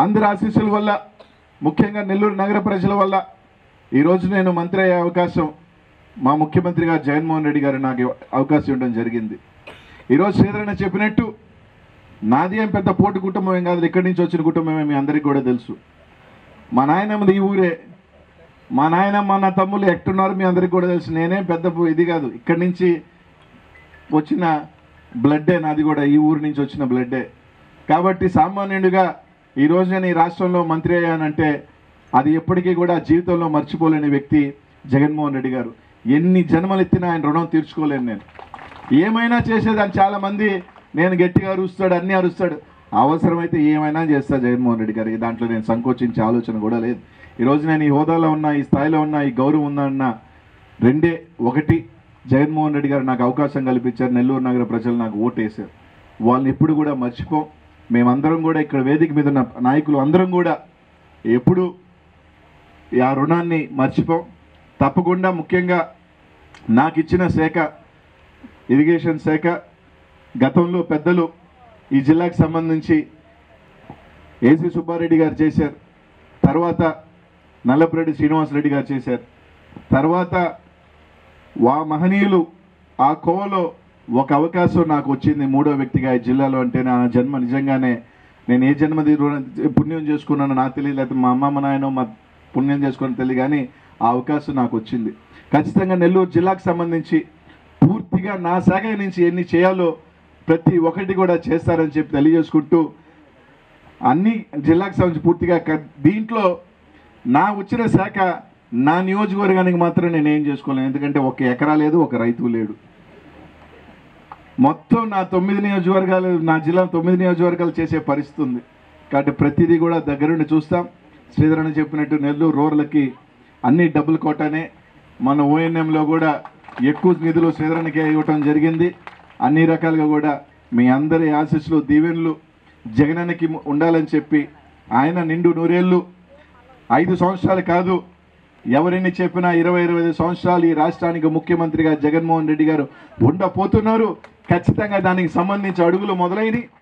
అందరి ఆశీస్సుల వల్ల ముఖ్యంగా నెల్లూరు నగర ప్రజల వల్ల ఈరోజు నేను మంత్రి అయ్యే అవకాశం మా ముఖ్యమంత్రి గారు జగన్మోహన్ రెడ్డి గారు నాకు అవకాశం ఇవ్వడం జరిగింది ఈరోజు శ్రీధరణ చెప్పినట్టు నాది ఏం పెద్ద పోటు కుటుంబం ఏం కాదు ఇక్కడి నుంచి వచ్చిన కుటుంబమే మీ అందరికీ కూడా తెలుసు మా నాయనమ్మది ఈ ఊరే మా నాయనమ్మ నా తమ్ముళ్ళు ఎక్కడున్నారు మీ అందరికీ కూడా తెలుసు నేనేం పెద్ద పు- ఇది కాదు ఇక్కడి నుంచి వచ్చిన బ్లడ్డే నాది కూడా ఈ ఊరు నుంచి వచ్చిన బ్లడ్డే కాబట్టి సామాన్యుడిగా ఈరోజు నేను ఈ రాష్ట్రంలో మంత్రి అయ్యానంటే అది ఎప్పటికీ కూడా జీవితంలో మర్చిపోలేని వ్యక్తి జగన్మోహన్ రెడ్డి గారు ఎన్ని జన్మలు ఎత్తినా ఆయన రుణం తీర్చుకోలేను నేను ఏమైనా చేసేదాన్ని చాలామంది నేను గట్టిగా అరుస్తాడు అన్నీ అరుస్తాడు అవసరమైతే ఏమైనా చేస్తా జగన్మోహన్ రెడ్డి గారికి దాంట్లో నేను సంకోచించే ఆలోచన కూడా లేదు ఈరోజు నేను ఈ హోదాలో ఉన్న ఈ స్థాయిలో ఉన్న ఈ గౌరవం ఉందన్న రెండే ఒకటి జగన్మోహన్ రెడ్డి గారు నాకు అవకాశం కల్పించారు నెల్లూరు నగర ప్రజలు నాకు ఓటేశారు వాళ్ళని ఎప్పుడు కూడా మర్చిపోం మేమందరం కూడా ఇక్కడ వేదిక మీద ఉన్న నాయకులు అందరం కూడా ఎప్పుడు ఆ రుణాన్ని మర్చిపోం తప్పకుండా ముఖ్యంగా నాకు ఇచ్చిన శాఖ ఇరిగేషన్ శాఖ గతంలో పెద్దలు ఈ జిల్లాకు సంబంధించి ఏసీ సుబ్బారెడ్డి గారు చేశారు తర్వాత నల్లపురెడ్డి శ్రీనివాసరెడ్డి గారు చేశారు తర్వాత వా మహనీయులు ఆ కోవలో ఒక అవకాశం నాకు వచ్చింది మూడో వ్యక్తిగా ఈ జిల్లాలో అంటే నా జన్మ నిజంగానే నేను ఏ జన్మది రుణ- పుణ్యం చేసుకున్నానో నాకు తెలియదు లేకపోతే మా అమ్మమ్మ నాయనో మా పుణ్యం చేసుకుని తెలియదు కానీ ఆ అవకాశం నాకు వచ్చింది ఖచ్చితంగా నెల్లూరు జిల్లాకు సంబంధించి పూర్తిగా నా శాఖ నుంచి ఎన్ని చేయాలో ప్రతి ఒక్కటి కూడా చేస్తారని చెప్పి తెలియజేసుకుంటూ అన్ని జిల్లాకు సంబంధించి పూర్తిగా క- దీంట్లో నా వచ్చిన శాఖ నా నియోజకవర్గానికి మాత్రం నేను ఏం చేసుకోలేను ఎందుకంటే ఒక ఎకరా లేదు ఒక రైతు లేడు మొత్తం నా తొమ్మిది నియోజకవర్గాలు నా జిల్లా తొమ్మిది నియోజకవర్గాలు చేసే పరిస్థితి ఉంది కాబట్టి ప్రతిదీ కూడా దగ్గరుండి చూస్తాం శ్రీధరణ చెప్పినట్టు నెల్లూరు రోడ్లకి అన్ని డబుల్ కోటానే మన ఓఎన్ఎంలో కూడా ఎక్కువ నిధులు శ్రీధరణకే ఇవ్వటం జరిగింది అన్ని రకాలుగా కూడా మీ అందరి ఆశీస్సులు దీవెనలు జగనన్నకి ఉండాలని చెప్పి ఆయన నిండు నూరేళ్ళు ఐదు సంవత్సరాలు కాదు ఎవరిని చెప్పినా ఇరవై ఇరవై ఐదు సంవత్సరాలు ఈ రాష్ట్రానికి ముఖ్యమంత్రిగా జగన్మోహన్ రెడ్డి గారు ఉండపోతున్నారు ఖచ్చితంగా దానికి సంబంధించి అడుగులు మొదలైనవి